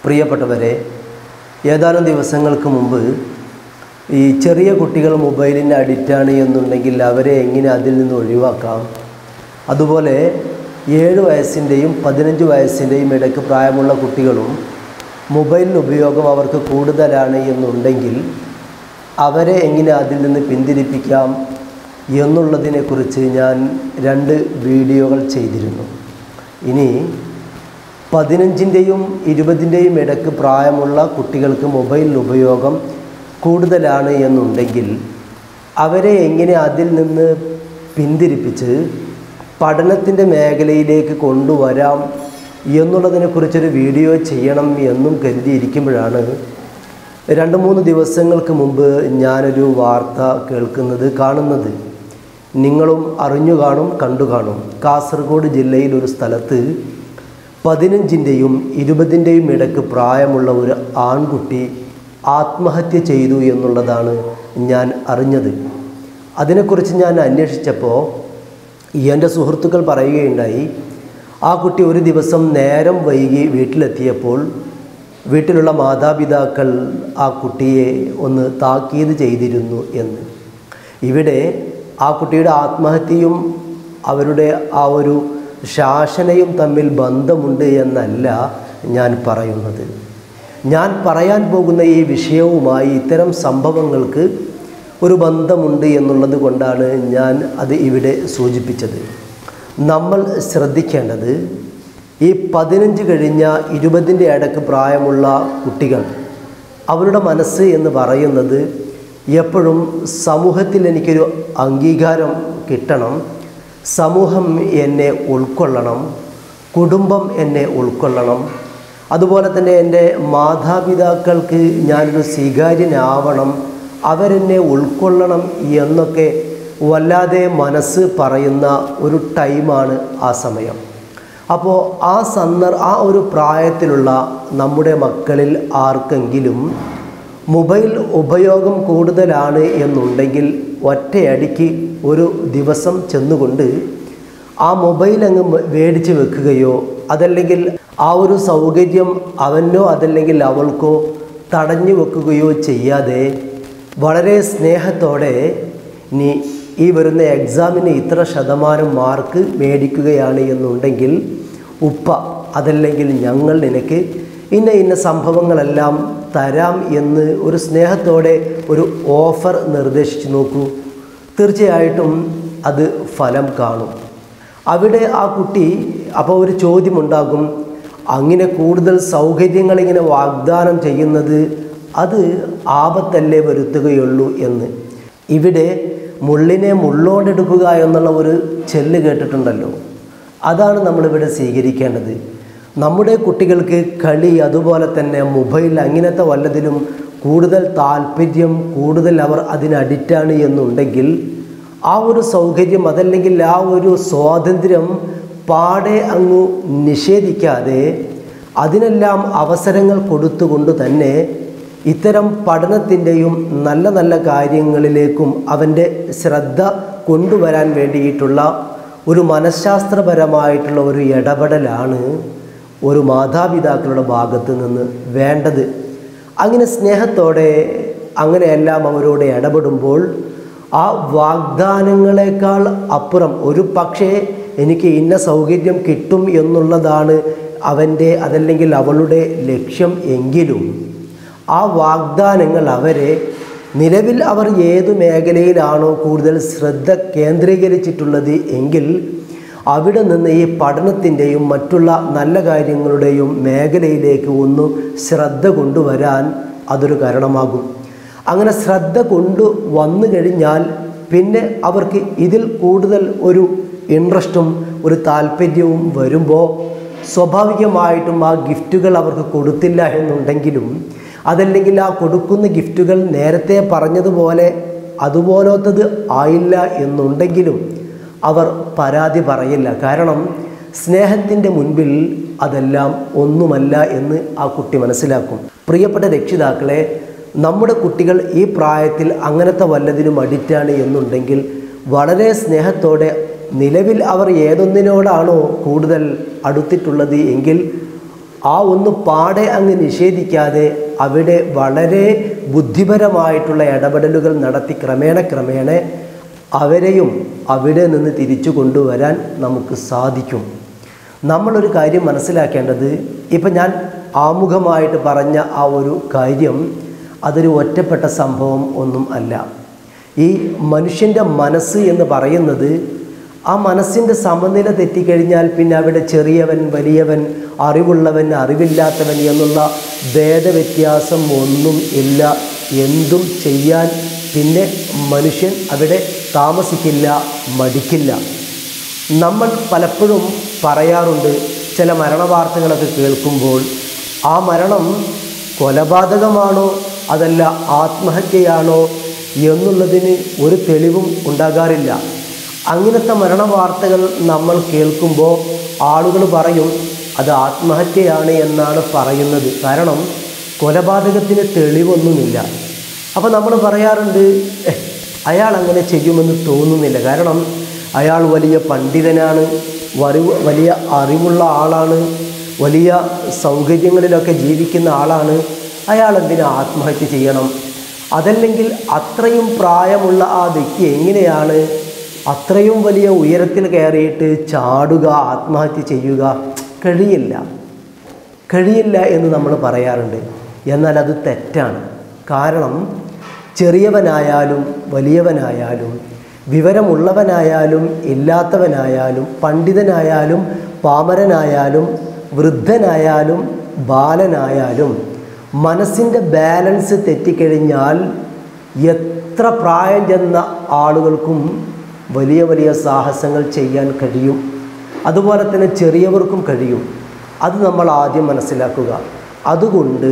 പ്രിയപ്പെട്ടവരെ ഏതാനും ദിവസങ്ങൾക്ക് മുമ്പ് ഈ ചെറിയ കുട്ടികൾ മൊബൈലിന് അഡിക്റ്റാണ് എന്നുണ്ടെങ്കിൽ അവരെ എങ്ങനെ അതിൽ നിന്ന് ഒഴിവാക്കാം അതുപോലെ ഏഴ് വയസ്സിൻ്റെയും പതിനഞ്ച് വയസ്സിൻ്റെയും ഇടയ്ക്ക് പ്രായമുള്ള കുട്ടികളും മൊബൈലിന് ഉപയോഗം അവർക്ക് കൂടുതലാണ് എന്നുണ്ടെങ്കിൽ അവരെ എങ്ങനെ അതിൽ നിന്ന് പിന്തിരിപ്പിക്കാം എന്നുള്ളതിനെക്കുറിച്ച് ഞാൻ രണ്ട് വീഡിയോകൾ ചെയ്തിരുന്നു ഇനി പതിനഞ്ചിൻ്റെയും ഇരുപതിൻ്റെയും ഇടയ്ക്ക് പ്രായമുള്ള കുട്ടികൾക്ക് മൊബൈൽ ഉപയോഗം കൂടുതലാണ് എന്നുണ്ടെങ്കിൽ അവരെ എങ്ങനെ അതിൽ നിന്ന് പിന്തിരിപ്പിച്ച് പഠനത്തിൻ്റെ മേഖലയിലേക്ക് കൊണ്ടുവരാം എന്നുള്ളതിനെക്കുറിച്ചൊരു വീഡിയോ ചെയ്യണം എന്നും കരുതിയിരിക്കുമ്പോഴാണ് രണ്ട് മൂന്ന് ദിവസങ്ങൾക്ക് മുമ്പ് ഞാനൊരു വാർത്ത കേൾക്കുന്നത് കാണുന്നത് നിങ്ങളും അറിഞ്ഞു കാണും കണ്ടു കാണും കാസർഗോഡ് ജില്ലയിൽ ഒരു സ്ഥലത്ത് പതിനഞ്ചിൻ്റെയും ഇരുപതിൻ്റെയും ഇടയ്ക്ക് പ്രായമുള്ള ഒരു ആൺകുട്ടി ആത്മഹത്യ ചെയ്തു എന്നുള്ളതാണ് ഞാൻ അറിഞ്ഞത് അതിനെക്കുറിച്ച് ഞാൻ അന്വേഷിച്ചപ്പോൾ എൻ്റെ സുഹൃത്തുക്കൾ പറയുകയുണ്ടായി ആ കുട്ടി ഒരു ദിവസം നേരം വൈകി വീട്ടിലെത്തിയപ്പോൾ വീട്ടിലുള്ള മാതാപിതാക്കൾ ആ കുട്ടിയെ ഒന്ന് താക്കീത് ചെയ്തിരുന്നു എന്ന് ഇവിടെ ആ കുട്ടിയുടെ ആത്മഹത്യയും അവരുടെ ആ ഒരു ശാസനയും തമ്മിൽ ബന്ധമുണ്ട് എന്നല്ല ഞാൻ പറയുന്നത് ഞാൻ പറയാൻ പോകുന്ന ഈ വിഷയവുമായി ഇത്തരം സംഭവങ്ങൾക്ക് ഒരു ബന്ധമുണ്ട് എന്നുള്ളത് കൊണ്ടാണ് ഞാൻ അത് ഇവിടെ സൂചിപ്പിച്ചത് നമ്മൾ ശ്രദ്ധിക്കേണ്ടത് ഈ പതിനഞ്ച് കഴിഞ്ഞ ഇരുപതിൻ്റെ ഇടക്ക് പ്രായമുള്ള കുട്ടികൾ അവരുടെ മനസ്സ് എന്ന് പറയുന്നത് എപ്പോഴും സമൂഹത്തിൽ എനിക്കൊരു അംഗീകാരം കിട്ടണം സമൂഹം എന്നെ ഉൾക്കൊള്ളണം കുടുംബം എന്നെ ഉൾക്കൊള്ളണം അതുപോലെ തന്നെ എൻ്റെ മാതാപിതാക്കൾക്ക് ഞാനൊരു സ്വീകാര്യനാവണം അവരെന്നെ ഉൾക്കൊള്ളണം എന്നൊക്കെ വല്ലാതെ മനസ്സ് പറയുന്ന ഒരു ടൈമാണ് ആ സമയം അപ്പോൾ ആ സന്ദർ ആ ഒരു പ്രായത്തിലുള്ള നമ്മുടെ മക്കളിൽ ആർക്കെങ്കിലും മൊബൈൽ ഉപയോഗം കൂടുതലാണ് എന്നുണ്ടെങ്കിൽ ഒറ്റയടിക്ക് ഒരു ദിവസം ചെന്നുകൊണ്ട് ആ മൊബൈൽ അങ്ങ് മേടിച്ച് വെക്കുകയോ അതല്ലെങ്കിൽ ആ ഒരു സൗകര്യം അവനോ അതല്ലെങ്കിൽ അവൾക്കോ തടഞ്ഞു വെക്കുകയോ ചെയ്യാതെ വളരെ സ്നേഹത്തോടെ നീ ഈ വരുന്ന എക്സാമിന് ഇത്ര ശതമാനം മാർക്ക് മേടിക്കുകയാണ് എന്നുണ്ടെങ്കിൽ ഉപ്പ അതല്ലെങ്കിൽ ഞങ്ങൾ നിനക്ക് ഇന്ന ഇന്ന സംഭവങ്ങളെല്ലാം തരാം എന്ന് ഒരു സ്നേഹത്തോടെ ഒരു ഓഫർ നിർദ്ദേശിച്ചു നോക്കൂ തീർച്ചയായിട്ടും അത് ഫലം കാണും അവിടെ ആ കുട്ടി അപ്പോൾ ഒരു ചോദ്യമുണ്ടാകും അങ്ങനെ കൂടുതൽ സൗകര്യങ്ങൾ ഇങ്ങനെ വാഗ്ദാനം ചെയ്യുന്നത് അത് ആപത്തല്ലേ വരുത്തുകയുള്ളൂ എന്ന് ഇവിടെ മുള്ളിനെ മുള്ളോടെടുക്കുക എന്നുള്ള ഒരു ചെല്ല് കേട്ടിട്ടുണ്ടല്ലോ അതാണ് നമ്മളിവിടെ സ്വീകരിക്കേണ്ടത് നമ്മുടെ കുട്ടികൾക്ക് കളി അതുപോലെ തന്നെ മൊബൈൽ അങ്ങനത്തെ വല്ലതിലും കൂടുതൽ താല്പര്യം കൂടുതൽ അവർ അതിന് അഡിക്റ്റാണ് എന്നുണ്ടെങ്കിൽ ആ ഒരു സൗകര്യം അതല്ലെങ്കിൽ ആ ഒരു സ്വാതന്ത്ര്യം പാടെ അങ്ങ് നിഷേധിക്കാതെ അതിനെല്ലാം അവസരങ്ങൾ കൊടുത്തുകൊണ്ട് തന്നെ ഇത്തരം പഠനത്തിൻ്റെയും നല്ല നല്ല കാര്യങ്ങളിലേക്കും അവൻ്റെ ശ്രദ്ധ കൊണ്ടുവരാൻ വേണ്ടിയിട്ടുള്ള ഒരു മനഃശാസ്ത്രപരമായിട്ടുള്ള ഒരു ഇടപെടലാണ് ഒരു മാതാപിതാക്കളുടെ ഭാഗത്ത് നിന്ന് വേണ്ടത് അങ്ങനെ സ്നേഹത്തോടെ അങ്ങനെയെല്ലാം അവരോട് ഇടപെടുമ്പോൾ ആ വാഗ്ദാനങ്ങളെക്കാൾ അപ്പുറം ഒരു പക്ഷേ എനിക്ക് ഇന്ന സൗകര്യം കിട്ടും എന്നുള്ളതാണ് അവൻ്റെ അതല്ലെങ്കിൽ അവളുടെ ലക്ഷ്യം എങ്കിലും ആ വാഗ്ദാനങ്ങൾ അവരെ നിലവിൽ അവർ ഏതു മേഖലയിലാണോ കൂടുതൽ ശ്രദ്ധ കേന്ദ്രീകരിച്ചിട്ടുള്ളത് എങ്കിൽ അവിടെ നിന്ന് ഈ പഠനത്തിൻ്റെയും മറ്റുള്ള നല്ല കാര്യങ്ങളുടെയും മേഖലയിലേക്ക് ഒന്ന് ശ്രദ്ധ കൊണ്ടുവരാൻ അതൊരു കാരണമാകും അങ്ങനെ ശ്രദ്ധ കൊണ്ടു വന്നു കഴിഞ്ഞാൽ പിന്നെ അവർക്ക് ഇതിൽ കൂടുതൽ ഒരു ഇൻട്രസ്റ്റും ഒരു താല്പര്യവും വരുമ്പോൾ സ്വാഭാവികമായിട്ടും ആ ഗിഫ്റ്റുകൾ അവർക്ക് കൊടുത്തില്ല എന്നുണ്ടെങ്കിലും അതല്ലെങ്കിൽ ആ കൊടുക്കുന്ന ഗിഫ്റ്റുകൾ നേരത്തെ പറഞ്ഞതുപോലെ അതുപോലത്തത് ആയില്ല എന്നുണ്ടെങ്കിലും അവർ പരാതി പറയില്ല കാരണം സ്നേഹത്തിൻ്റെ മുൻപിൽ അതെല്ലാം ഒന്നുമല്ല എന്ന് ആ കുട്ടി മനസ്സിലാക്കും പ്രിയപ്പെട്ട രക്ഷിതാക്കളെ നമ്മുടെ കുട്ടികൾ ഈ പ്രായത്തിൽ അങ്ങനത്തെ വല്ലതിനും അഡിക്റ്റാണ് എന്നുണ്ടെങ്കിൽ വളരെ സ്നേഹത്തോടെ നിലവിൽ അവർ ഏതൊന്നിനോടാണോ കൂടുതൽ അടുത്തിട്ടുള്ളത് എങ്കിൽ ആ ഒന്ന് പാടെ അങ്ങ് നിഷേധിക്കാതെ അവിടെ വളരെ ബുദ്ധിപരമായിട്ടുള്ള ഇടപെടലുകൾ നടത്തി ക്രമേണ ക്രമേണ അവരെയും അവിടെ നിന്ന് തിരിച്ചു കൊണ്ടുവരാൻ നമുക്ക് സാധിക്കും നമ്മളൊരു കാര്യം മനസ്സിലാക്കേണ്ടത് ഇപ്പം ഞാൻ ആമുഖമായിട്ട് പറഞ്ഞ ആ ഒരു കാര്യം അതൊരു ഒറ്റപ്പെട്ട സംഭവം ഒന്നും അല്ല ഈ മനുഷ്യൻ്റെ മനസ്സ് എന്ന് പറയുന്നത് ആ മനസ്സിൻ്റെ സമനില തെറ്റിക്കഴിഞ്ഞാൽ പിന്നെ അവിടെ ചെറിയവൻ വലിയവൻ അറിവുള്ളവൻ അറിവില്ലാത്തവൻ എന്നുള്ള ഭേദവ്യത്യാസം ഒന്നും ഇല്ല എന്തും ചെയ്യാൻ പിന്നെ മനുഷ്യൻ അവിടെ താമസിക്കില്ല മടിക്കില്ല നമ്മൾ പലപ്പോഴും പറയാറുണ്ട് ചില മരണവാർത്തകളൊക്കെ കേൾക്കുമ്പോൾ ആ മരണം കൊലപാതകമാണോ അതല്ല ആത്മഹത്യയാണോ എന്നുള്ളതിന് ഒരു തെളിവും ഉണ്ടാകാറില്ല അങ്ങനത്തെ മരണവാർത്തകൾ നമ്മൾ കേൾക്കുമ്പോൾ ആളുകൾ പറയും അത് ആത്മഹത്യയാണ് എന്നാണ് പറയുന്നത് കാരണം കൊലപാതകത്തിന് തെളിവൊന്നുമില്ല അപ്പോൾ നമ്മൾ പറയാറുണ്ട് "എഹ്, അയാൾ അങ്ങനെ ചെയ്യുമെന്ന് തോന്നുന്നില്ല കാരണം അയാൾ വലിയ പണ്ഡിതനാണ് വറിവ് വലിയ അറിവുള്ള ആളാണ് വലിയ സൗകര്യങ്ങളിലൊക്കെ ജീവിക്കുന്ന ആളാണ് അയാൾ എന്തിനാ ആത്മഹത്യ ചെയ്യണം അതല്ലെങ്കിൽ അത്രയും പ്രായമുള്ള ആ വ്യക്തി എങ്ങനെയാണ് അത്രയും വലിയ ഉയരത്തിൽ കയറിയിട്ട് ചാടുക ആത്മഹത്യ ചെയ്യുക കഴിയില്ല കഴിയില്ല എന്ന് നമ്മൾ പറയാറുണ്ട് എന്നാൽ അത് തെറ്റാണ് കാരണം ചെറിയവനായാലും വലിയവനായാലും വിവരമുള്ളവനായാലും ഇല്ലാത്തവനായാലും പണ്ഡിതനായാലും പാമരനായാലും വൃദ്ധനായാലും ബാലനായാലും മനസ്സിൻ്റെ ബാലൻസ് തെറ്റിക്കഴിഞ്ഞാൽ എത്ര പ്രായം ചെന്ന ആളുകൾക്കും വലിയ വലിയ സാഹസങ്ങൾ ചെയ്യാൻ കഴിയും അതുപോലെ തന്നെ ചെറിയവർക്കും കഴിയും അത് നമ്മൾ ആദ്യം മനസ്സിലാക്കുക അതുകൊണ്ട്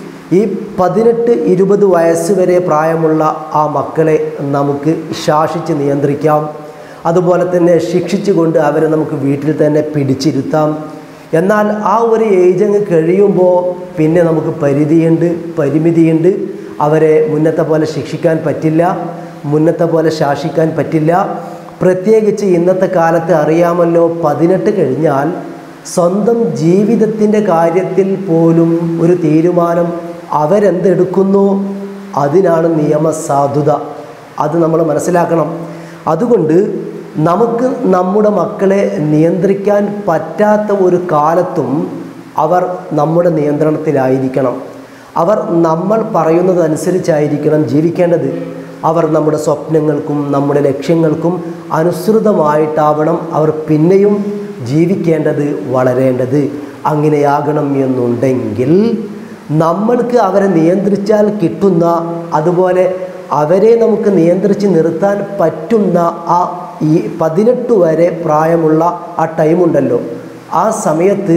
ഈ പതിനെട്ട് ഇരുപത് വയസ്സ് വരെ പ്രായമുള്ള ആ മക്കളെ നമുക്ക് ശാസിച്ച് നിയന്ത്രിക്കാം അതുപോലെ തന്നെ ശിക്ഷിച്ചുകൊണ്ട് അവരെ നമുക്ക് വീട്ടിൽ തന്നെ പിടിച്ചിരുത്താം എന്നാൽ ആ ഒരു ഏജ് അങ്ങ് കഴിയുമ്പോൾ പിന്നെ നമുക്ക് പരിധിയുണ്ട് പരിമിതിയുണ്ട് അവരെ മുന്നത്തെ പോലെ ശിക്ഷിക്കാൻ പറ്റില്ല മുന്നത്തെ പോലെ ശാസിക്കാൻ പറ്റില്ല പ്രത്യേകിച്ച് ഇന്നത്തെ കാലത്ത് അറിയാമല്ലോ പതിനെട്ട് കഴിഞ്ഞാൽ സ്വന്തം ജീവിതത്തിൻ്റെ കാര്യത്തിൽ പോലും ഒരു തീരുമാനം അവരെന്തെടുക്കുന്നു അതിനാണ് നിയമസാധുത അത് നമ്മൾ മനസ്സിലാക്കണം അതുകൊണ്ട് നമുക്ക് നമ്മുടെ മക്കളെ നിയന്ത്രിക്കാൻ പറ്റാത്ത ഒരു കാലത്തും അവർ നമ്മുടെ നിയന്ത്രണത്തിലായിരിക്കണം അവർ നമ്മൾ പറയുന്നതനുസരിച്ചായിരിക്കണം ജീവിക്കേണ്ടത് അവർ നമ്മുടെ സ്വപ്നങ്ങൾക്കും നമ്മുടെ ലക്ഷ്യങ്ങൾക്കും അനുസൃതമായിട്ടാവണം അവർ പിന്നെയും ജീവിക്കേണ്ടത് വളരേണ്ടത് അങ്ങനെയാകണം എന്നുണ്ടെങ്കിൽ നമ്മൾക്ക് അവരെ നിയന്ത്രിച്ചാൽ കിട്ടുന്ന അതുപോലെ അവരെ നമുക്ക് നിയന്ത്രിച്ച് നിർത്താൻ പറ്റുന്ന ആ ഈ പതിനെട്ട് വരെ പ്രായമുള്ള ആ ടൈമുണ്ടല്ലോ ആ സമയത്ത്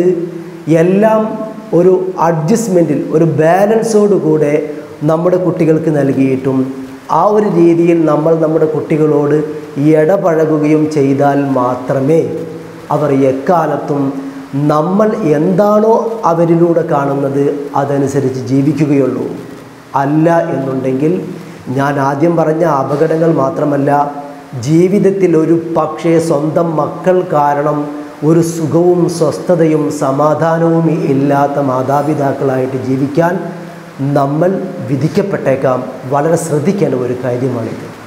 എല്ലാം ഒരു അഡ്ജസ്റ്റ്മെൻറ്റിൽ ഒരു ബാലൻസോട് കൂടെ നമ്മുടെ കുട്ടികൾക്ക് നൽകിയിട്ടും ആ ഒരു രീതിയിൽ നമ്മൾ നമ്മുടെ കുട്ടികളോട് ഇടപഴകുകയും ചെയ്താൽ മാത്രമേ അവർ എക്കാലത്തും നമ്മൾ എന്താണോ അവരിലൂടെ കാണുന്നത് അതനുസരിച്ച് ജീവിക്കുകയുള്ളൂ അല്ല എന്നുണ്ടെങ്കിൽ ഞാൻ ആദ്യം പറഞ്ഞ അപകടങ്ങൾ മാത്രമല്ല ജീവിതത്തിൽ ഒരു പക്ഷേ സ്വന്തം മക്കൾ കാരണം ഒരു സുഖവും സ്വസ്ഥതയും സമാധാനവും ഇല്ലാത്ത മാതാപിതാക്കളായിട്ട് ജീവിക്കാൻ നമ്മൾ വിധിക്കപ്പെട്ടേക്കാം വളരെ ശ്രദ്ധിക്കേണ്ട ഒരു കാര്യമാണിത്